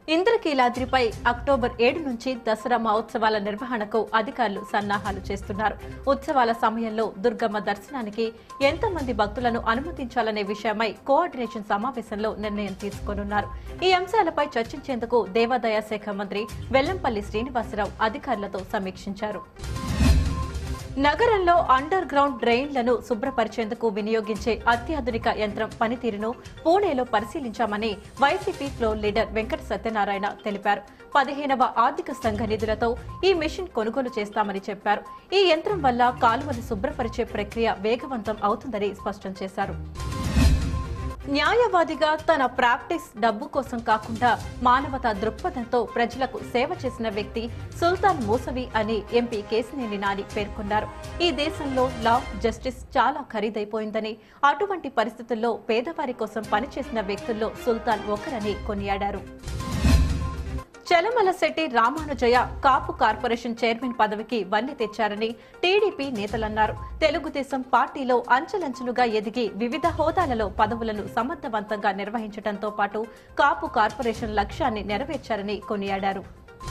ఇంద్రకీలాద్రిపై అక్టోబర్ ఏడు నుంచి దసరా మహోత్సవాల నిర్వహణకు అధికారులు సన్నాహాలు చేస్తున్నారు ఉత్సవాల సమయంలో దుర్గమ్మ దర్శనానికి ఎంతమంది భక్తులను అనుమతించాలనే విషయమై కోఆర్డినేషన్ సమావేశంలో నిర్ణయం తీసుకోనున్నారు ఈ అంశాలపై చర్చించేందుకు దేవాదాయ శాఖ మంత్రి వెల్లంపల్లి శ్రీనివాసరావు అధికారులతో సమీక్షించారు నగరంలో అండర్ గ్రౌండ్ డ్రైన్లను శుభ్రపరిచేందుకు వినియోగించే అత్యాధునిక యంత్రం పనితీరును పూణేలో పరిశీలించామని వైసీపీ ఫ్లోర్ లీడర్ వెంకట సత్యనారాయణ తెలిపారు పదిహేనవ ఆర్థిక సంఘ నిధులతో ఈ మిషన్ కొనుగోలు చేస్తామని చెప్పారు ఈ యంత్రం వల్ల కాలువలు శుభ్రపరిచే ప్రక్రియ వేగవంతం అవుతుందని స్పష్టం చేశారు న్యాయవాదిగా తన ప్రాక్టీస్ డబ్బు కోసం కాకుండా మానవతా దృక్పథంతో ప్రజలకు సేవ చేసిన వ్యక్తి సుల్తాన్ మూసవి అని ఎంపీ కేసినేని నాని పేర్కొన్నారు ఈ దేశంలో లా జస్టిస్ చాలా ఖరీదైపోయిందని అటువంటి పరిస్థితుల్లో పేదవారి కోసం పనిచేసిన వ్యక్తుల్లో సుల్తాన్ ఒకరని కొనియాడారు చలమల శెట్టి రామానుజయ కాపు కార్పొరేషన్ చైర్మన్ పదవికి వన్నె తెచ్చారని టీడీపీ నేతలన్నారు తెలుగుదేశం పార్టీలో అంచెలంచెలుగా ఎదిగి వివిధ హోదాలలో పదవులను సమర్థవంతంగా నిర్వహించడంతో పాటు కాపు కార్పొరేషన్ లక్ష్యాన్ని నెరవేర్చారని కొనియాడారు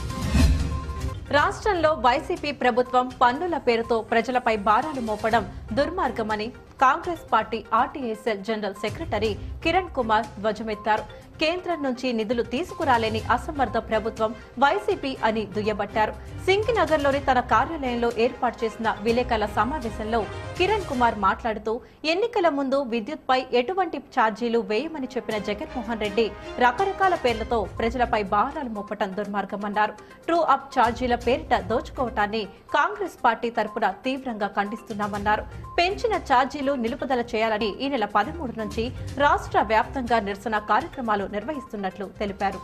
రాష్ట్రంలో వైసీపీ ప్రభుత్వం పన్నుల పేరుతో ప్రజలపై భారాలు మోపడం దుర్మార్గమని Congress party RTSL general secretary Kiran Kumar ధ్వజమెత్తారు కేంద్రం నుంచి నిధులు తీసుకురాలేని అసమర్థ ప్రభుత్వం వైసీపీ అని దుయ్యబట్టారు సింగినగర్లోని తన కార్యాలయంలో ఏర్పాటు చేసిన విలేకరుల సమావేశంలో కిరణ్ కుమార్ మాట్లాడుతూ ఎన్నికల ముందు విద్యుత్పై ఎటువంటి ఛార్జీలు వేయమని చెప్పిన జగన్మోహన్ రెడ్డి రకరకాల పేర్లతో ప్రజలపై భారాలు మోపటం దుర్మార్గమన్నారు ట్రూ అప్ ఛార్జీల పేరిట దోచుకోవటాన్ని కాంగ్రెస్ పార్టీ తరపున తీవ్రంగా ఖండిస్తున్నామన్నారు పెంచిన ఛార్జీలు నిలుపుదల చేయాలని ఈ నెల పదమూడు నుంచి రాష్ట్ర వ్యాప్తంగా నిరసన కార్యక్రమాలు నిర్వహిస్తున్నట్లు తెలిపారు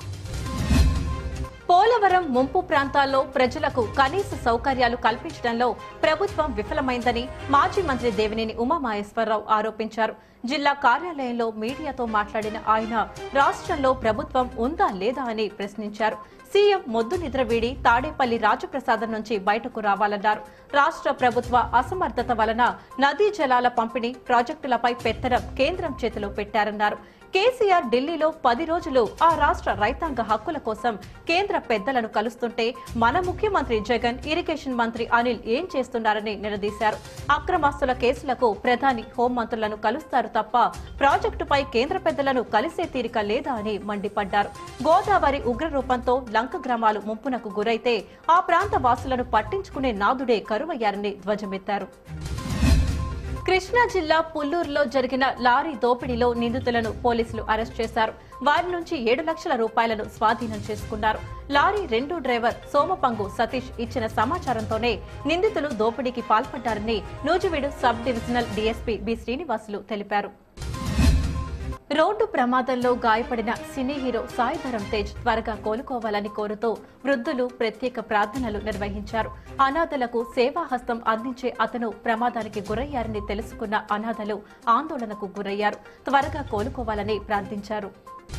పోలవరం ముంపు ప్రాంతాల్లో ప్రజలకు కనీస సౌకర్యాలు కల్పించడంలో ప్రభుత్వం విఫలమైందని మాజీ మంత్రి దేవినేని ఉమామహేశ్వరరావు ఆరోపించారు జిల్లా కార్యాలయంలో మీడియాతో మాట్లాడిన ఆయన రాష్ట్రంలో ప్రభుత్వం ఉందా లేదా అని ప్రశ్నించారు సీఎం మొద్దు నిద్ర వీడి తాడేపల్లి రాజప్రసాదం నుంచి బయటకు రావాలన్నారు రాష్ట్ర ప్రభుత్వ అసమర్థత వలన నదీ జలాల పంపిణీ ప్రాజెక్టులపై పెత్తడం కేంద్రం చేతిలో పెట్టారన్నారు కేసీఆర్ ఢిల్లీలో పది రోజులు ఆ రాష్ట్ర రైతాంగ హక్కుల కోసం కేంద్ర పెద్దలను కలుస్తుంటే మన ముఖ్యమంత్రి జగన్ ఇరిగేషన్ మంత్రి అనిల్ ఏం చేస్తున్నారని నిలదీశారు అక్రమాస్తుల కేసులకు ప్రధాని హోంమంత్రులను కలుస్తారు తప్ప ప్రాజెక్టుపై కేంద్ర పెద్దలను కలిసే తీరిక లేదా అని మండిపడ్డారు గోదావరి ఉగ్రరూపంతో లంక గ్రామాలు ముంపునకు గురైతే ఆ ప్రాంత వాసులను పట్టించుకునే నాదుడే కరువయ్యారని ధ్వజమెత్తారు కృష్ణా జిల్లా పుల్లూరులో జరిగిన లారీ దోపిడీలో నిందితులను పోలీసులు అరెస్ట్ చేశారు వారి నుంచి ఏడు లక్షల రూపాయలను స్వాధీనం చేసుకున్నారు లారీ రెండో డ్రైవర్ సోమపంగు సతీష్ ఇచ్చిన సమాచారంతోనే నిందితులు దోపిడీకి పాల్పడ్డారని Nuzvid sub divisional DSP B Srinivasulu తెలిపారు రోడ్డు ప్రమాదంలో గాయపడిన సినీ హీరో సాయిధరం తేజ్ త్వరగా కోలుకోవాలని కోరుతూ వృద్ధులు ప్రత్యేక ప్రార్థనలు నిర్వహించారు అనాథలకు సేవాహస్తం అందించే అతను ప్రమాదానికి గురయ్యారని తెలుసుకున్న అనాథలు ఆందోళనకు గురయ్యారు త్వరగా కోలుకోవాలని ప్రార్థించారు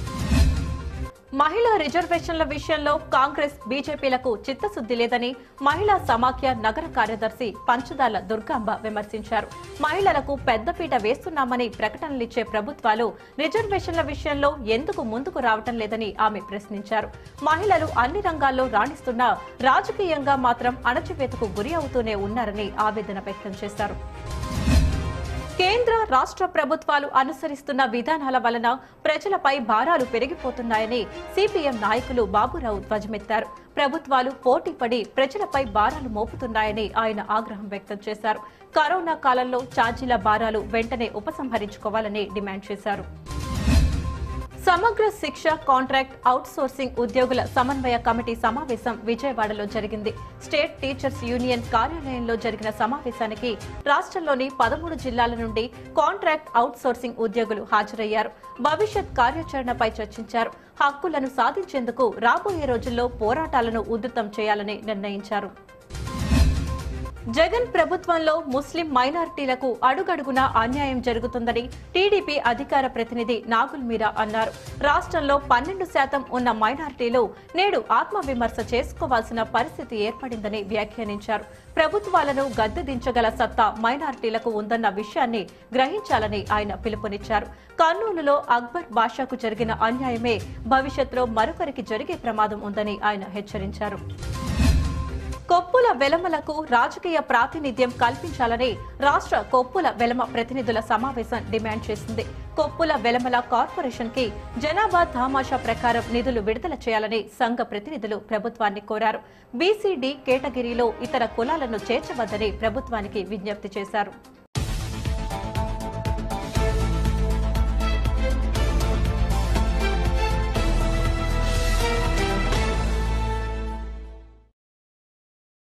మహిళా రిజర్వేషన్ల విషయంలో కాంగ్రెస్ బీజేపీలకు చిత్తశుద్ది లేదని మహిళా సమాఖ్య నగర కార్యదర్శి పంచదాల దుర్గాంబ విమర్శించారు మహిళలకు పెద్దపీట వేస్తున్నామని ప్రకటనలిచ్చే ప్రభుత్వాలు రిజర్వేషన్ల విషయంలో ఎందుకు ముందుకు రావటం లేదని ఆమె ప్రశ్నించారు మహిళలు అన్ని రంగాల్లో రాణిస్తున్నా రాజకీయంగా మాత్రం అణచివేతకు గురి అవుతూనే ఉన్నారని ఆవేదన వ్యక్తం చేశారు కేంద్ర రాష్ట్ర ప్రభుత్వాలు అనుసరిస్తున్న విధానాల వలన ప్రజలపై భారాలు పెరిగిపోతున్నాయని సిపిఎం నాయకులు బాబురావు ధ్వజమెత్తారు ప్రభుత్వాలు పోటీపడి ప్రజలపై భారాలు మోపుతున్నాయని ఆయన ఆగ్రహం వ్యక్తం చేశారు కరోనా కాలంలో ఛార్జీల భారాలు వెంటనే ఉపసంహరించుకోవాలని డిమాండ్ చేశారు సమగ్ర శిక్ష కాంట్రాక్ట్ అవుట్ సోర్సింగ్ ఉద్యోగుల సమన్వయ కమిటీ సమావేశం విజయవాడలో జరిగింది స్టేట్ టీచర్స్ యూనియన్ కార్యాలయంలో జరిగిన సమావేశానికి రాష్ట్రంలోని పదమూడు జిల్లాల నుండి కాంట్రాక్ట్ అవుట్ సోర్సింగ్ ఉద్యోగులు హాజరయ్యారు భవిష్యత్ కార్యాచరణపై చర్చించారు హక్కులను సాధించేందుకు రాబోయే రోజుల్లో పోరాటాలను ఉధృతం చేయాలని నిర్ణయించారు జగన్ ప్రభుత్వంలో ముస్లిం మైనారిటీలకు అడుగడుగునా అన్యాయం జరుగుతుందని టీడీపీ అధికార ప్రతినిధి నాగుల్ మీరా అన్నారు రాష్ట్రంలో పన్నెండు శాతం ఉన్న మైనారిటీలు నేడు ఆత్మవిమర్శ చేసుకోవాల్సిన పరిస్థితి ఏర్పడిందని వ్యాఖ్యానించారు ప్రభుత్వాలను గద్దెదించగల సత్తా మైనారిటీలకు ఉందన్న విషయాన్ని గ్రహించాలని ఆయన పిలుపునిచ్చారు కర్నూలులో అక్బర్ బాషాకు జరిగిన అన్యాయమే భవిష్యత్తులో మరొకరికి జరిగే ప్రమాదం ఉందని ఆయన హెచ్చరించారు కొప్పుల వెలమలకు రాజకీయ ప్రాతినిధ్యం కల్పించాలని రాష్ట్ర కొప్పుల వెలమ ప్రతినిధుల సమావేశం డిమాండ్ చేసింది కొప్పుల వెలమల కార్పొరేషన్ కి జనాభా తామాషా ప్రకారం నిధులు విడుదల చేయాలని సంఘ ప్రతినిధులు ప్రభుత్వాన్ని కోరారు బీసీడీ కేటగిరీలో ఇతర కులాలను చేర్చవద్దని ప్రభుత్వానికి విజ్ఞప్తి చేశారు